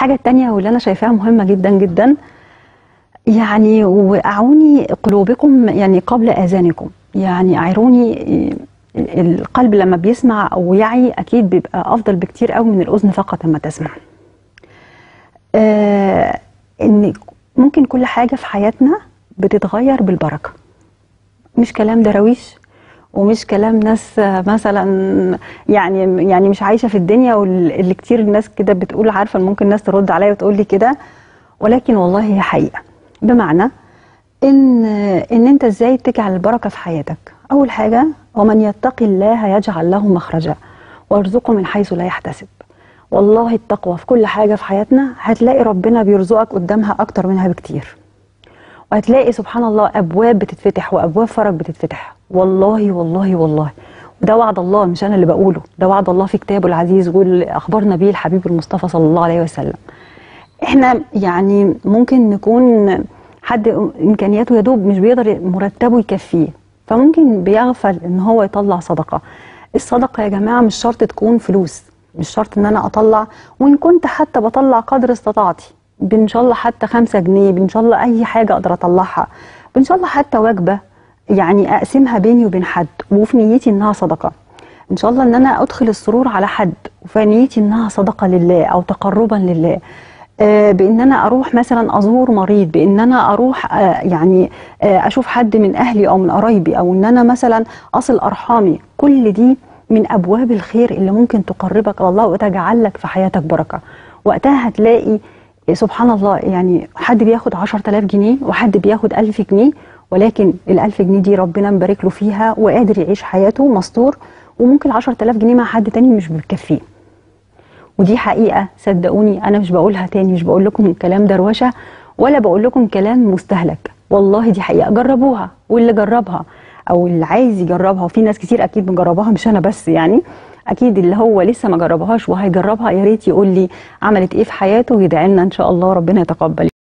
الحاجه التانية واللي انا شايفاها مهمه جدا جدا يعني واعوني قلوبكم يعني قبل اذانكم يعني اعيروني القلب لما بيسمع او يعي اكيد بيبقى افضل بكتير قوي من الاذن فقط لما تسمع آه ان ممكن كل حاجه في حياتنا بتتغير بالبركه مش كلام دراويش ومش كلام ناس مثلا يعني يعني مش عايشه في الدنيا واللي كتير الناس كده بتقول عارفه ممكن الناس ترد عليا وتقول لي كده ولكن والله هي حقيقه بمعنى ان ان انت ازاي تجعل البركه في حياتك اول حاجه ومن يتقي الله يجعل له مخرجا ويرزقه من حيث لا يحتسب والله التقوى في كل حاجه في حياتنا هتلاقي ربنا بيرزقك قدامها اكتر منها بكتير وهتلاقي سبحان الله ابواب بتتفتح وابواب فرج بتتفتح والله والله والله ده وعد الله مش انا اللي بقوله ده وعد الله في كتابه العزيز واللي اخبرنا بيه الحبيب المصطفى صلى الله عليه وسلم احنا يعني ممكن نكون حد امكانياته يدوب مش بيقدر مرتبه يكفيه فممكن بيغفل ان هو يطلع صدقه الصدقه يا جماعه مش شرط تكون فلوس مش شرط ان انا اطلع وان كنت حتى بطلع قدر استطاعتي بان شاء الله حتى خمسة جنيه بان شاء الله اي حاجه اقدر اطلعها بان شاء الله حتى وجبه يعني اقسمها بيني وبين حد وفي نيتي انها صدقه ان شاء الله ان انا ادخل السرور على حد وفي نيتي انها صدقه لله او تقربا لله آه بان انا اروح مثلا ازور مريض بان انا اروح آه يعني آه اشوف حد من اهلي او من قرايبي او ان انا مثلا اصل ارحامي كل دي من ابواب الخير اللي ممكن تقربك الله وتجعل لك في حياتك بركه وقتها هتلاقي سبحان الله يعني حد بياخد 10000 جنيه وحد بياخد 1000 جنيه ولكن ال 1000 جنيه دي ربنا مبارك له فيها وقادر يعيش حياته مستور وممكن 10000 جنيه مع حد تاني مش بتكفيه ودي حقيقه صدقوني انا مش بقولها تاني مش بقول لكم كلام دروشه ولا بقول لكم كلام مستهلك والله دي حقيقه جربوها واللي جربها او اللي عايز يجربها وفي ناس كتير اكيد مجرباها مش انا بس يعني اكيد اللي هو لسه ما جربهاش وهيجربها يا ريت يقول لي عملت ايه في حياته ويدعي لنا ان شاء الله ربنا يتقبل